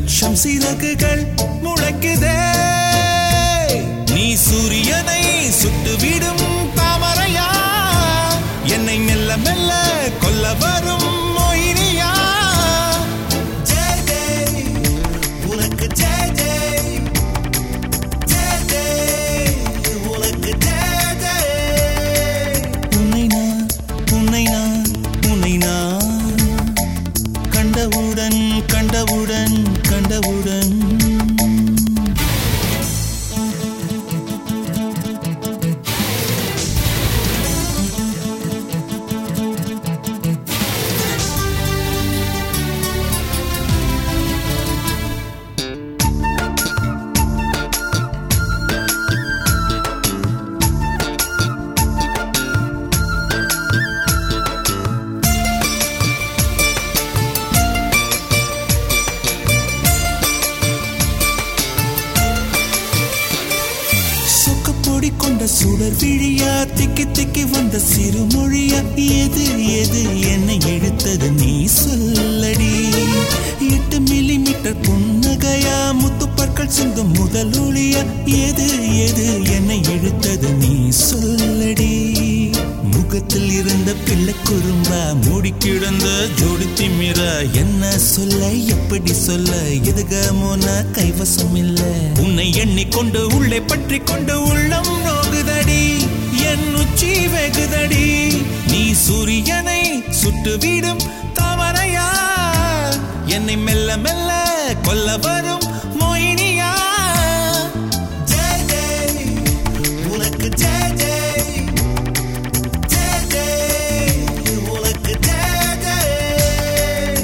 லட்சம் சிறகுகள் முளைக்குதே நீ சூரியனை சுட்டுவிடும் தாமரையா என்னை மெல்ல மெல்ல கொல்ல வரும் மொயினியா ஜெய் ஜெய் உனக்கு ஜெய் ஜெய் ஜெய் ஜெய் உனக்கு ஜெய் ஜெய் உன்னை நான் உன்னை நான் உன்னை நான் கண்டவுடன் கண்டவுடன் கண்டவுடன் சொக்கப்பொடி கொண்ட சுடர் விழியா திக்கி திக்கி வந்த சிறுமொழியா எது எது என்னை இழுத்தது நீ சொல்லடி எட்டு மில்லிமீட்டர் புன்னகையா முத்துப்பற்கள் சிந்தும் முதல் ஒளியா எது எது என்னை இழுத்தது நீ சொல்லடி முகத்தில் இருந்த பிள்ளை குறும்பா மூடி கிடந்த ஜோடி திமிரா என்ன சொல்ல எப்படி சொல்ல எதுகமோனா கைவசம் இல்ல உன்னை எண்ணிக்கொண்டு உள்ளே பற்றி கொண்டு உள்ளம் நோகுதடி என் உச்சி வெகுதடி நீ சூரியனை சுட்டுவிடும் தாமரையா என்னை மெல்ல மெல்ல கொல்ல வரும் மொயினியா ஜெய் ஜெய் உனக்கு ஜெய் ஜெய் ஜெய் ஜெய் உனக்கு ஜெய் ஜெய்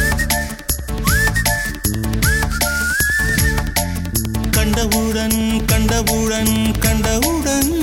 கண்டவுடன் கண்டவுடன் கண்டவுடன்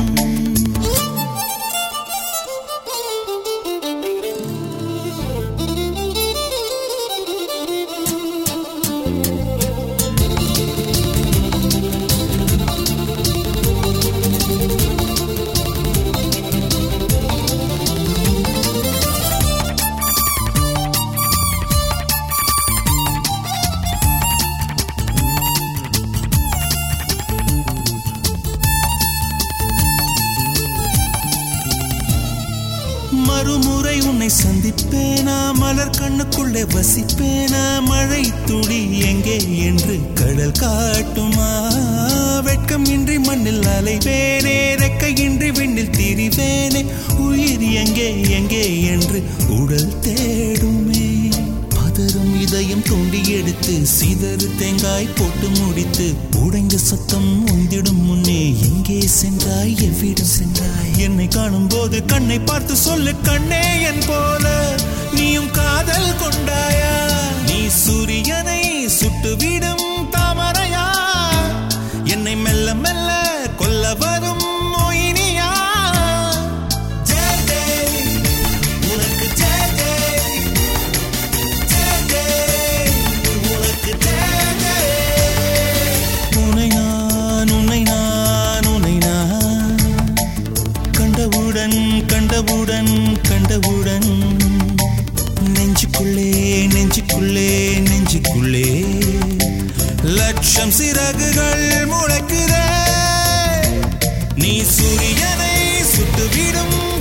மறுமுறை உன்னை சந்திப்பேனா மலர் கண்ணுக்குள்ளே வசிப்பேனா மழை துளி எங்கே என்று கடல் காட்டுமா வெட்கம் இன்றி மண்ணில் அலைவேனே ரெக்கையின்றி விண்ணில் திரிவேனே உயிர் எங்கே எங்கே என்று உடல் தேடுமே பதறும் இதயம் தோண்டி எடுத்து சிதறு தேங்காய் போட்டு முடித்து உடைந்த சத்தம் உந்திடும் முன்னே எங்கே சென்றாய் எவ்விடம் சென்றாய் என்னை காணும் போது கண்ணை பார்த்து சொல்லு கண்ணே என் போல நீயும் காதல் கொண்டாயா நீ சூரியனை சுட்டுவிடும் தாமரையா என்னை மெல்ல மெல்ல கொல்ல வரும் மொயினியா ஜெய் ஜெய் உனக்கு ஜெய் ஜெய் ஜெய் ஜெய் உனக்கு ஜெய் ஜெய் உன்னை நான் உன்னை நான் உன்னை நான் கண்டவுடன் கண்டவுடன் கண்டவுடன் நெஞ்சுக்குள்ளே நெஞ்சுக்குள்ளே நெஞ்சுக்குள்ளே லட்சம் சிறகுகள் முளைக்குதே நீ சூரியனை சுட்டுவிடும்